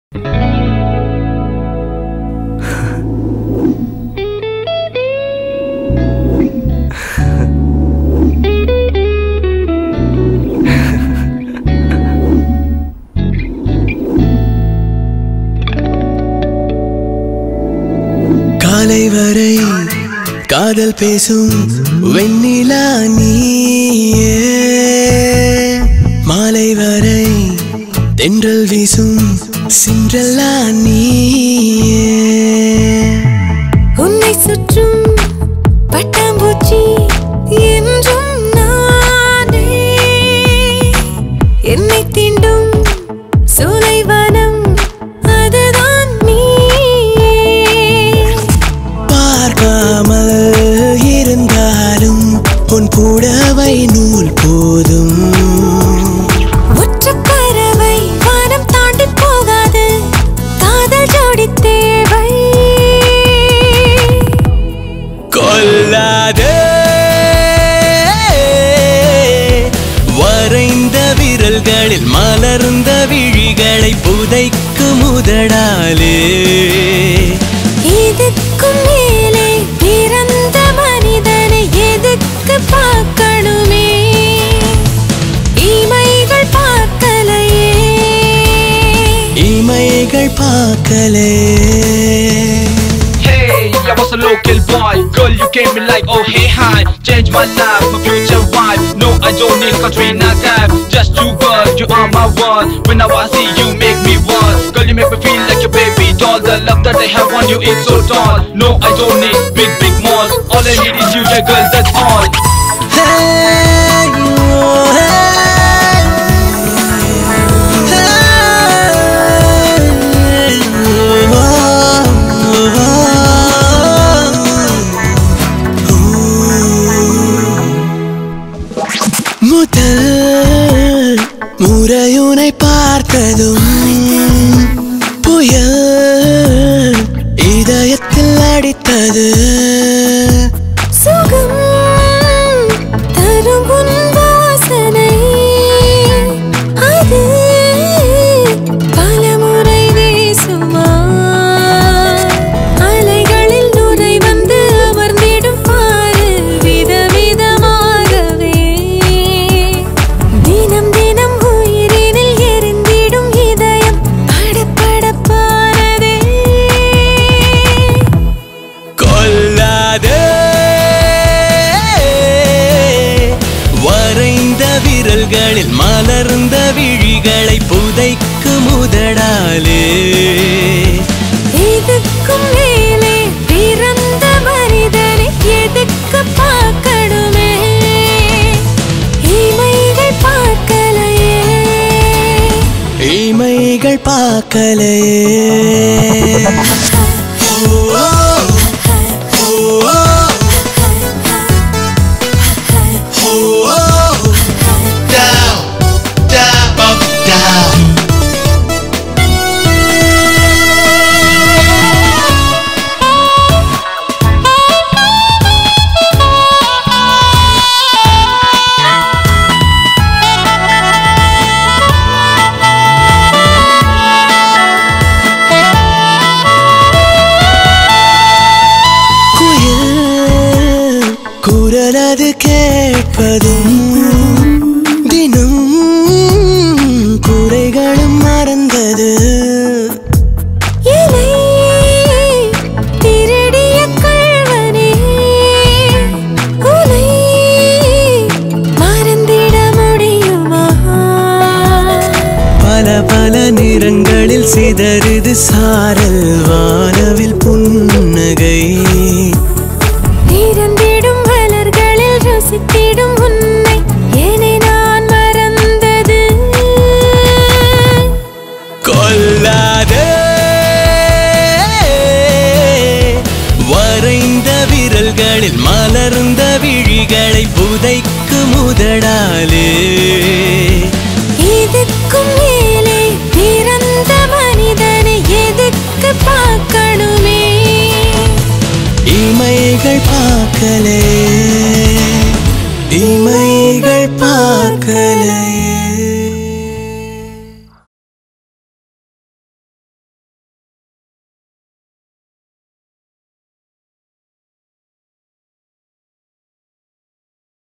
காலை வரை காதல் பேசும் வெண்ணிலா நீயே மாலை வரை தென்றல் வீசும் சின்றல்லா நீயே உன்னை சுற்றும் பட்டாம்பூச்சி என்றும் நானே என்னை தீண்டும் சோலைவனம் அதுதான் நீயே பார்க்காமல் இருந்தாலும் உன் புடவை நூல் போதும் ஒற்றைப் பறவை வானம் தாண்டி போகாது காதல் ஜோடி தேவை கொல்லாதே வரைந்த விரல்களில் மலர்ந்த விழிகளை புதைக்கு முதடாலே இதுக்கும் மேலே பிறந்த மனிதனை எதுக்கு பார்க்கணுமே இமைகள் பார்க்கலையே இமைகள் பார்க்கலே Hey, I was a local boy. Girl, you came in like, oh, hey, hi. Change my life, my future wife. No, I don't need Katrina Kaif. Just you, girl, you are my one. Whenever I see you, make me one. Girl, you make me feel like a baby doll. The love that I have on you is so tall. No, I don't need big, big malls. All I need is you, yeah, girl, that's all. Hey, oh, hey, முதல் முறையுனை பார்த்ததும் புயல் இதயத்தில் அடித்தது சுகம் தரும் உன் வாசனை அது பலமுறை வீசுமா அலைகளில் நுரை வந்து அமர்ந்திடும் பாரு விதவிதமாகவே தினம் தினம் உயிரினில் எரிந்திடும் இதயம் படபடப்பானதே கொல்லாதே வரைந்த விரல்களில் மலர்ந்த விழிகளை புதைக்கு முதடாலே இதுக்கும் மேலே பிறந்த மனிதனை எதுக்கு பார்க்கணுமே இமைகள் பார்க்கலையே இமைகள் பார்க்கலே குயில் குரலது கேட்பதும் தினம் குறைகளும் மறந்தது இலை திருடிய கள்வனே உனை மறந்திட முடியுமா பல பல நிறங்களில் சிதறுது சாரல் வானவில் புன்னகை திறந்திடும் மலர்களில் ருசித்திடும் உன்னை ஏனே நான் மறந்தது கொல்லாதே வரைந்த விரல்களில் மலர்ந்த விழிகளை புதைக்கு முதடாலே இதுக்கும் மேலே பிறந்த மனிதனை எதுக்கு பார்க்கணுமே இமைகள் பார்க்கலே இமைகள் பார்க்கலே